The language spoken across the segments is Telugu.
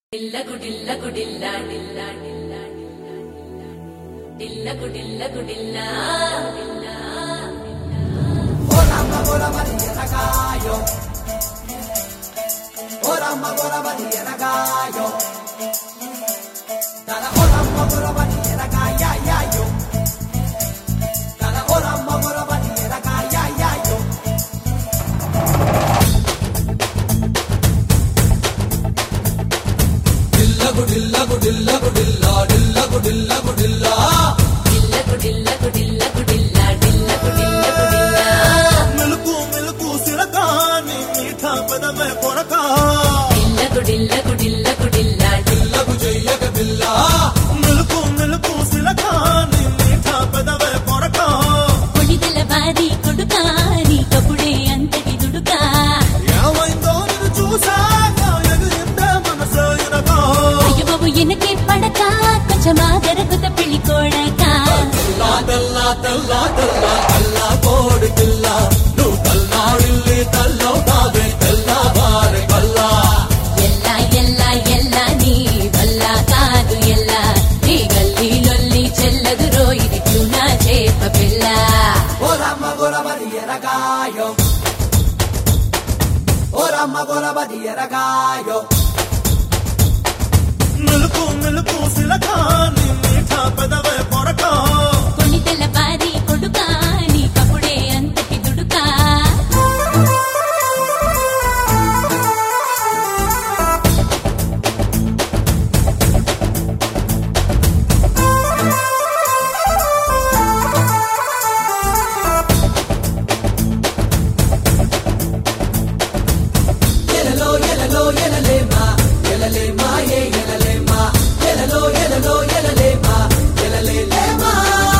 డిల్లకు డిల్లకు డిల్లా డిల్లా డిల్లా డిల్లకు డిల్లకు డిల్లా డిల్లా డిల్లకు డిల్లకు డిల్లకు డిల్లా డిల్లకు డిల్లకు డిల్లా మెలుకు మెలుకు సిరకాని మీఠా పెదవే కొరకా డిల్లకు డిల్లకు డిల్లకు డిల్లా పిల్లకు చెయ్యక పిల్ల మెలుకు మెలుకు సిరకాని మీఠా పెదవే కొరకా కొడిదల బారి కొడుకా నీకప్పుడే అంతటి దుడుకా ఏమైందో నిన్ను చూసాక ఎగిరిందే మనసు ఎనకా అయ్య బాబు ఎనకే పడక కొంచెం ఆదరకుత పెళ్లి కోడక తెల్లా తెల్లా తెల్లా తెల్లా తెల్లా కోడి పిల్ల నువ్వు తల్లాడిల్లి తల్లవుతావే తెల్లా బారి కల్లా ఎల్లా ఎల్లా ఎల్లా నీ వల్ల కాదు ఎల్లా నీ గల్లీ లొల్లి చెల్లదు రోయిది ట్యూనా చేప పిల్ల ఓరమ్మ గొరబది ఎరగాయో ఓరమ్మ గొరబది ఎరగాయో మెలుకు మెలుకు సిరకాని మీఠా పెదవే కొరకా కొడిదల బారి కొడుకా నీకప్పుడే అంతటి దుడుకా ఎలలో ఎలలో ఎలలేమా ఎలలేమా ఏ ఎలలేమా ఎలలో ఎలలో ఎలలేమా ఎలలేమా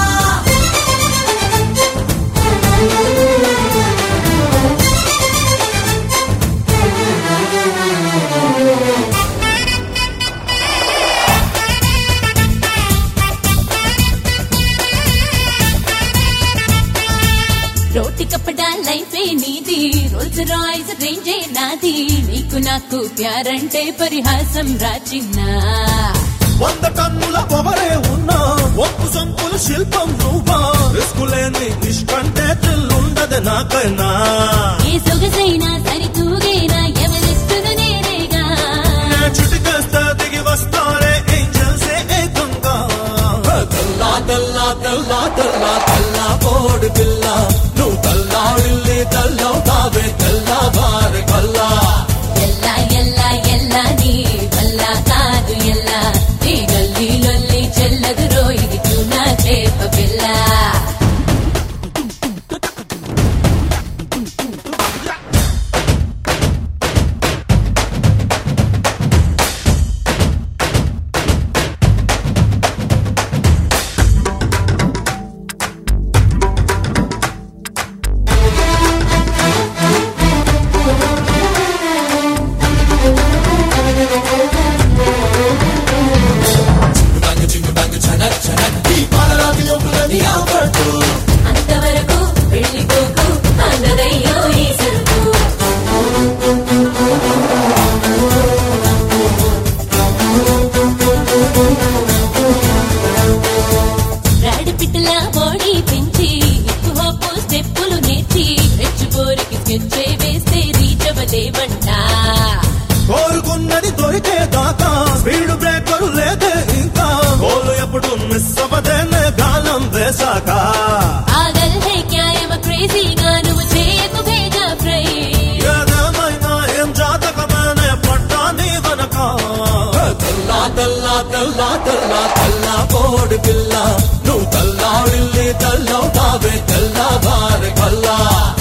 రోటి కప్పడా లైఫే నీది రోల్స్ రాయ్స్ రేంజే నాది నీకు నాకు ప్యారంటే పరిహాసం రాచిన్నా వంద టన్నుల పొగరే ఉన్నా ఒప్పు సంపుల శిల్పం నువ్వా రిస్కులేని నిష్కంటే తెల్లుండదు నాకైనా ఏ సొగసైనా సరితూగేనా ఎవరిస్తును నేనేగా నే చిటికేస్తే దిగి వస్తారే ఏంజల్సే ఏకంగా తెల్లా తెల్లా తెల్లా తెల్లా తెల్లా కోడి పిల్ల నువ్వు తల్లాడిల్లి తల్లవుతావే తెల్లా బారి కల్లా ఎల్లా ఎల్లా ఎల్లా నీ వల్ల కాదు ఎల్లా నీ గల్లీ లొల్లి చెల్లదు రోయిది ట్యూనా చేప పిల్ల అంతవరకు వెళ్ళిపోకు అందరయ్యో ఈ సరుకు రాడి పిట్టల బాడీ పెంచి హిప్ హాప్ స్టెప్పులు నేర్చి రెచ్చిపోరికి స్కెచ్చే వేస్తే రీచవలేవంట కోరుకున్నది దొరికే దాకా స్పీడ్ బ్రేకర్ లేదే ఇంకా గోలు ఎప్పుడు మిస్ అవ్వదేనే గాలం వేశాక ఆగల్ హే క్యా ఎమ క్రేజీగా నువ్వు చేయకు భేజా ఫ్రై ఏదేమైనా ఏం జాతకమేనే పడ్డా నీ వెనక తెల్లా తెల్లా తెల్లా తెల్లా తెల్లా కోడి పిల్ల నువ్వు తల్లాడిల్లి తల్లవుతావే తెల్లా బారి కల్లా